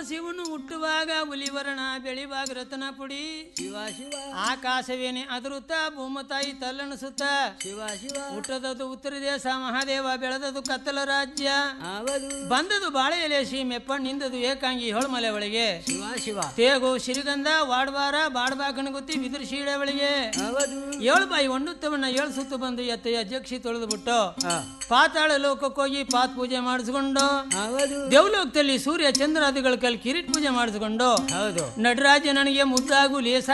ಶಿವನು ಹುಟ್ಟುವಾಗ ಹುಲಿವರ್ಣ ಬೆಳಿವಾಗ ರತನ ಪುಡಿ ಶಿವ ಶಿವ ಆಕಾಶವೇನೆ ಅದರುತ್ತ ಭೂಮತಾಯಿ ತಲ್ಲಣಿಸುತ್ತ ಶಿವ ಶಿವ ಹುಟ್ಟದದು ಉತ್ತರ ದೇಶ ಮಹಾದೇವ ಬೆಳೆದದು ಕತ್ತಲ ರಾಜ್ಯ ಹೌದು ಬಂದದು ಬಾಳೆ ಎಲೆ ಸೀಮೆ ನಿಂದದು ಏಕಾಂಗಿ ಹೊಳಮಲೆ ಒಳಗೆ ಶಿವ ಶಿವ ತೇಗು ಸಿರಿಗಂಧ ವಾಡ್ವಾರ ಬಾಡ್ಬಾಕಣ ಗೊತ್ತಿ ಬಿದಿರು ಶೀಡೆ ಒಳಗೆ ಹೌದು ಏಳು ಬಾಯಿ ಒಂಡುತ್ತವನ್ನ ಏಳು ಸುತ್ತು ಬಂದು ಎತ್ತೆಯ ಜಕ್ಷಿ ತೊಳೆದು ಬಿಟ್ಟು ಹಾ. ಪಾತಾಳ ಲೋಕಕ್ಕೆ ಹೋಗಿ ಪಾತ್ ಪೂಜೆ ಮಾಡಿಸ್ಕೊಂಡು ಹೌದು ದೇವಲೋಕದಲ್ಲಿ ಸೂರ್ಯ ಚಂದ್ರಾದಿಗಳ ಕಲ್ ಕಿರೀಟ್ ಪೂಜೆ ಮಾಡಿಸ್ಕೊಂಡು ಹೌದು ನಟರಾಜ ನನಗೆ ಮುದ್ದಾಗು ಲೇಸ